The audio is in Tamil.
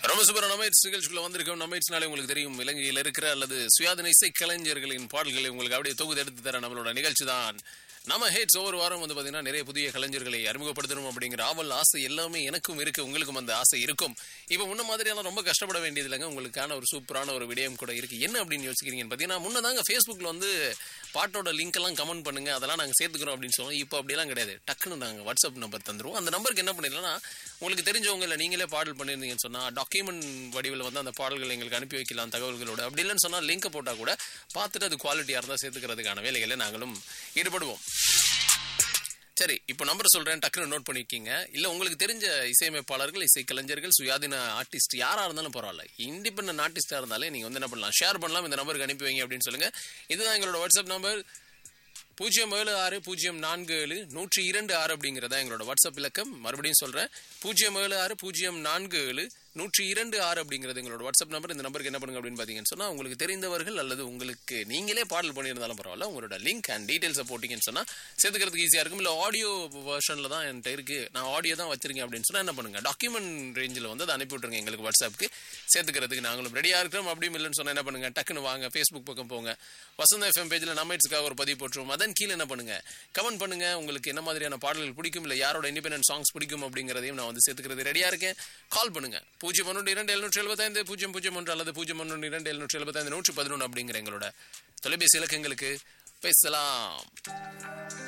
ரொம்ப சூப்பர் நமைட்ஸ் நிகழ்ச்சிக்குள்ள வந்திருக்கோம் நமைட்ஸ்னாலே உங்களுக்கு தெரியும் இலங்கையில் இருக்கிற அல்லது சுயாதீன இசை கலைஞர்களின் பாடல்களை உங்களுக்கு அப்படியே தொகுதி எடுத்து தர நம்மளோட நிகழ்ச்சி தான் நம்ம ஹேட்ஸ் ஒவ்வொரு வாரம் வந்து பாத்தீங்கன்னா நிறைய புதிய கலைஞர்களை அறிமுகப்படுத்தணும் அப்படிங்கிற ஆவல் ஆசை எல்லாமே எனக்கும் இருக்கு உங்களுக்கும் அந்த ஆசை இருக்கும் இப்போ முன்ன மாதிரியெல்லாம் ரொம்ப கஷ்டப்பட வேண்டியது இல்லைங்க உங்களுக்கான ஒரு சூப்பரான ஒரு விடயம் கூட இருக்கு என்ன அப்படின்னு யோசிக்கிறீங்கன்னு பார்த்தீங்கன்னா முன்னதாங்க ஃபேஸ்புக்கில் வந்து பாட்டோட லிங்க் எல்லாம் கமெண்ட் பண்ணுங்க அதெல்லாம் நாங்கள் சேர்த்துக்கிறோம் அப்படின்னு சொல்லுவோம் இப்போ அப்படிலாம் கிடையாது டக்குன்னு நாங்கள் வாட்ஸ்அப் நம்பர் தந்துருவோம் அந்த நம்பருக்கு என்ன பண்ணிடலாம்னா உங்களுக்கு தெரிஞ்சவங்க இல்லை நீங்களே பாடல் பண்ணியிருந்தீங்கன்னு சொன்னால் டாக்குமெண்ட் வடிவில் வந்து அந்த பாடல்களை எங்களுக்கு அனுப்பி வைக்கலாம் தகவல்களோட அப்படி இல்லைன்னு சொன்னால் லிங்கை போட்டால் கூட பார்த்துட்டு அது குவாலிட்டியாக இருந்தால் சேர்த்துக்கிறதுக்கான வேலைகளை நாங்களும் ஈடுபடுவோம் சரி இப்போ நம்பர் சொல்றேன் டக்குன்னு நோட் பண்ணிக்கிங்க இல்ல உங்களுக்கு தெரிஞ்ச இசையமைப்பாளர்கள் இசை கலைஞர்கள் சுயாதீன ஆர்டிஸ்ட் யாரா இருந்தாலும் பரவாயில்ல இண்டிபெண்டன்ட் ஆர்டிஸ்டா இருந்தாலே நீங்க வந்து என்ன பண்ணலாம் ஷேர் பண்ணலாம் இந்த நம்பருக்கு அனுப்பி வைங்க அப்படின்னு சொல்லுங்க இதுதான் எங்களோட வாட்ஸ்அப் நம்பர் பூஜ்ஜியம் ஏழு ஆறு பூஜ்ஜியம் நான்கு ஏழு நூற்றி இரண்டு ஆறு அப்படிங்கிறதா எங்களோட வாட்ஸ்அப் இலக்கம் மறுபடியும் சொல்றேன் பூஜ்ஜியம் ஏழு ஆறு பூஜ்ஜியம் நான்கு ஏழு நூற்றி இரண்டு ஆறு அப்படிங்கிறது எங்களோட வாட்ஸ்அப் நம்பர் இந்த நம்பருக்கு என்ன பண்ணுங்க அப்படின்னு பார்த்தீங்கன்னு சொன்னா உங்களுக்கு தெரிந்தவர்கள் அல்லது உங்களுக்கு நீங்களே பாடல் பண்ணியிருந்தாலும் பரவாயில்ல உங்களோட லிங்க் அண்ட் டீடைல்ஸை போட்டிங்கன்னு சொன்னா சேர்த்துக்கிறதுக்கு ஈஸியா இருக்கும் இல்லை ஆடியோ வெர்ஷன்ல தான் என்கிட்ட இருக்கு நான் ஆடியோ தான் வச்சிருக்கேன் அப்படின்னு சொன்னா என்ன பண்ணுங்க டாக்குமெண்ட் ரேஞ்சில் வந்து அதை அனுப்பி விட்டுருங்க எங்களுக்கு வாட்ஸ்அப்புக்கு சேர்த்துக்கிறதுக்கு நாங்களும் ரெடியா இருக்கிறோம் அப்படியும் இல்லைன்னு சொன்னா என்ன பண்ணுங்க டக்குன்னு வாங்க ஃபேஸ்புக் பக்கம் போங்க வசந்த எஃப்எம் பேஜ்ல நம்ம இட்ஸ்க்காக ஒரு பதிவு போட்டுருவோம் அதன் கீழே என்ன பண்ணுங்க கமெண்ட் பண்ணுங்க உங்களுக்கு என்ன மாதிரியான பாடல்கள் பிடிக்கும் இல்லை யாரோட இண்டிபெண்டன்ட் சாங்ஸ் பிடிக்கும் அப்படிங்கிறதையும் நான் வந்து சேர்த்துக்கிறது ரெடியா இருக்கேன் கால் பண்ணுங்க பூஜ்ஜியம் ஒன்று இரண்டு எழுநூற்றி எழுபத்தைந்து பூஜ்ஜியம் பூஜ்ஜியம் ஒன்று அல்லது பூஜ்ஜியம் ஒன்று இரண்டு எழுநூற்றி எழுபத்தைந்து நூற்றி பதினொன்று அப்படிங்கிற எங்களோட தொலைபேசி இலக்கங்களுக்கு பேசலாம்